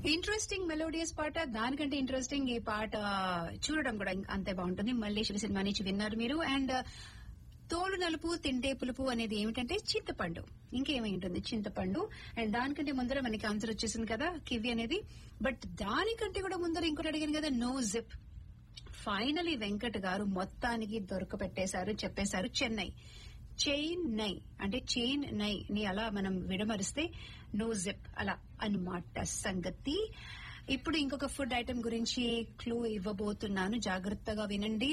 interesting melodious పాట దానికంటే interesting ఈ పాట చూడడం కూడా అంతే బాగుంటుంది మల్లేశ్వరి సినిమా నుంచి విన్నారు మీరు అండ్ తోడు నలుపు తింటే పులుపు అనేది ఏమిటంటే చింతపండు ఇంకేమై ఉంటుంది చింతపండు అండ్ దానికంటే ముందర మనకి ఆన్సర్ వచ్చేసింది కదా కివి అనేది బట్ దానికంటే కూడా ముందర ఇంకోటి అడిగాను కదా నో జిప్ ఫైనలీ వెంకట్ గారు మొత్తానికి దొరక పెట్టేశారు చెప్పేశారు చెన్నై చైన్ నై అంటే చైన్ నై ని అలా మనం విడమరిస్తే నో జిప్ అలా అన్నమాట సంగతి ఇప్పుడు ఇంకొక ఫుడ్ ఐటమ్ గురించి క్లూ ఇవ్వబోతున్నాను జాగ్రత్తగా వినండి